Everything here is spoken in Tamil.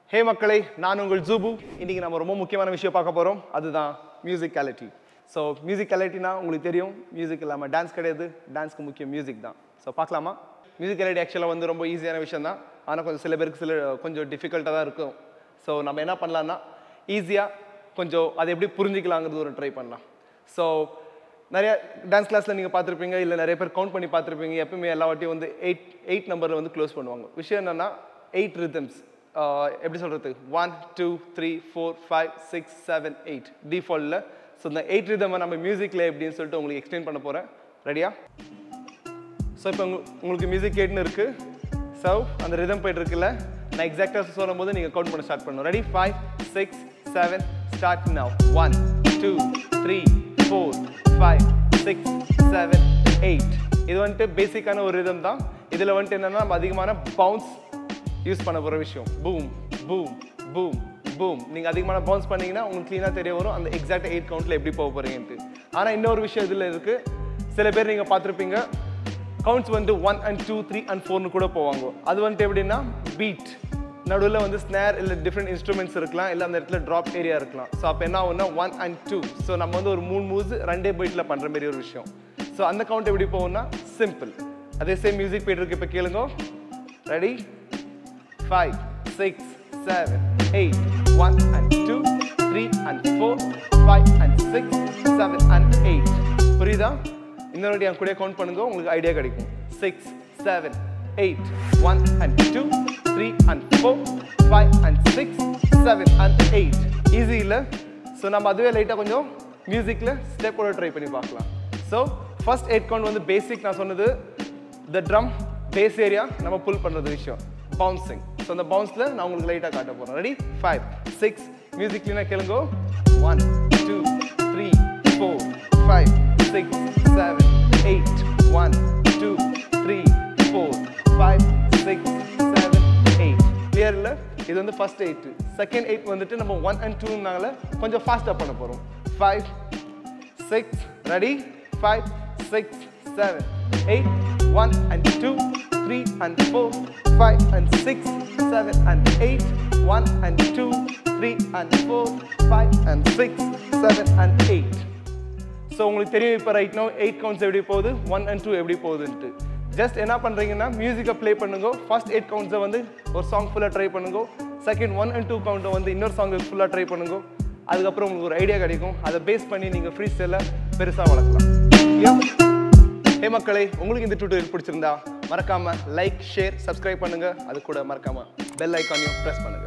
ஹே மக்களே நான் உங்கள் ஜூபு இன்னைக்கு நம்ம ரொம்ப முக்கியமான விஷயம் பார்க்க போகிறோம் அதுதான் மியூசிக்காலிட்டி ஸோ மியூசிக்காலிட்டினா உங்களுக்கு தெரியும் மியூசிக் இல்லாமல் டான்ஸ் கிடையாது டான்ஸ்க்கு முக்கியம் மியூசிக் தான் ஸோ பார்க்கலாமா மியூசிக்காலிட்டி ஆக்சுவலாக வந்து ரொம்ப ஈஸியான விஷயம் தான் ஆனால் கொஞ்சம் சில பேருக்கு சில கொஞ்சம் டிஃபிகல்ட்டாக தான் இருக்கும் ஸோ நம்ம என்ன பண்ணலாம்னா ஈஸியாக கொஞ்சம் அதை எப்படி புரிஞ்சிக்கலாங்கிறது ஒரு ட்ரை பண்ணலாம் ஸோ நிறைய டான்ஸ் கிளாஸில் நீங்கள் பார்த்துருப்பீங்க இல்லை நிறைய பேர் கவுண்ட் பண்ணி பார்த்துருப்பீங்க எப்பவுமே எல்லா வாட்டியும் வந்து எயிட் எயிட் நம்பரில் வந்து க்ளோஸ் பண்ணுவாங்க விஷயம் என்னன்னா எயிட் ரிதம்ஸ் எப்படி சொல்கிறது one two three four five six seven eight டிஃபால்ட்டில் ஸோ இந்த எயிட் ரிதமை நம்ம மியூசிக்கில் எப்படின்னு சொல்லிட்டு உங்களுக்கு எக்ஸ்பிளைன் பண்ண போகிறேன் ரெடியா ஸோ இப்போ உங்களுக்கு மியூசிக் கேட்டுன்னு இருக்குது ஸோ அந்த ரிதம் போயிட்டு இருக்குல்ல நான் எக்ஸாக்டாக சொல்லும் போது நீங்கள் கவுண்ட் பண்ண ஸ்டார்ட் பண்ணணும் ready five six seven start now one two three four five six seven eight இது வந்துட்டு பேசிக்கான ஒரு ரிதம் தான் இதில் வந்துட்டு என்னென்னா நம்ம அதிகமான பவுன்ஸ் யூஸ் பண்ண போகிற விஷயம் பூம் பூம் பூம் பூம் நீங்கள் அதிகமான பவுன்ஸ் பண்ணீங்கன்னா உங்களுக்கு க்ளீனாக தெரிய வரும் அந்த எக்ஸாக்ட் எயிட் கவுண்ட்டில் எப்படி போக போகிறீங்கன்ட்டு ஆனால் இன்னொரு விஷயம் இதில் இருக்குது சில பேர் நீங்கள் பார்த்துருப்பீங்க கவுண்ட்ஸ் வந்து one and two three and ஃபோர்னு கூட போவாங்க அது வந்துட்டு எப்படின்னா பீட் நடுவில் வந்து ஸ்னேர் இல்லை டிஃப்ரெண்ட் இன்ஸ்ட்ருமெண்ட்ஸ் இருக்கலாம் இல்லை அந்த இடத்துல ட்ராப் ஏரியா இருக்கலாம் ஸோ அப்போ என்ன ஆகும்னா ஒன் அண்ட் டூ ஸோ நம்ம வந்து ஒரு மூணு மூவ்ஸ் ரெண்டே பீட்டில் பண்ணுற மாதிரி ஒரு விஷயம் ஸோ அந்த கவுண்ட் எப்படி போகும்னா சிம்பிள் அதே சேம் மியூசிக் போயிட்டு இருக்கு இப்போ கேளுங்க ready five six seven eight one and two three and four five and six seven and eight புரியுதா இன்னொரு வாட்டி என் கூட கவுண்ட் பண்ணுங்க உங்களுக்கு ஐடியா கிடைக்கும் six seven eight one and two three and four five and six seven and eight easy இல்லை ஸோ நம்ம அதுவே லைட்டாக கொஞ்சம் மியூசிக்கில் ஸ்டெப்போட ட்ரை பண்ணி பார்க்கலாம் ஸோ ஃபர்ஸ்ட் எயிட் கவுண்ட் வந்து பேசிக் நான் சொன்னது த ட்ரம் பேஸ் ஏரியா நம்ம புல் பண்ணுறது விஷயம் பவுன்சிங் ஸோ அந்த பவுன்ஸில் நான் உங்களுக்கு லைட்டாக காட்ட போகிறேன் ரெடி ஃபைவ் சிக்ஸ் மியூசிக்லாம் கேளுங்கோ one two three four five six seven eight one two three four five six seven eight clear இல்லை இது வந்து ஃபர்ஸ்ட் எயிட் செகண்ட் எயிட் வந்துட்டு நம்ம ஒன் அண்ட் டூனால கொஞ்சம் ஃபாஸ்ட்டாக பண்ண போகிறோம் five six ready five six seven eight one and two three and four five and six seven and eight one and two three and four five and six seven and eight so உங்களுக்கு தெரியும் இப்போ ரைட் நோ எயிட் கவுண்ட்ஸ் எப்படி போகுது ஒன் அண்ட் டூ எப்படி போகுதுன்ட்டு ஜஸ்ட் என்ன பண்ணுறீங்கன்னா மியூசிக்கை ப்ளே பண்ணுங்க ஃபர்ஸ்ட் எயிட் கவுண்ட்ஸை வந்து ஒரு சாங் ஃபுல்லாக ட்ரை பண்ணுங்க செகண்ட் ஒன் அண்ட் டூ கவுண்ட்டை வந்து இன்னொரு சாங் ஃபுல்லாக ட்ரை பண்ணுங்க அதுக்கப்புறம் உங்களுக்கு ஒரு ஐடியா கிடைக்கும் அதை பேஸ் பண்ணி நீங்கள் ஃப்ரீ ஸ்டைலில் பெருசாக வளர்க்கலாம் Yeah? ஹே மக்களே உங்களுக்கு இந்த டியூட்டோரியல் பிடிச்சிருந்தா மறக்காம லைக் ஷேர் சப்ஸ்கிரைப் பண்ணுங்க அது கூட மறக்காம பெல் ஐக்கானையும் ப்ரெஸ் பண்ணுங்க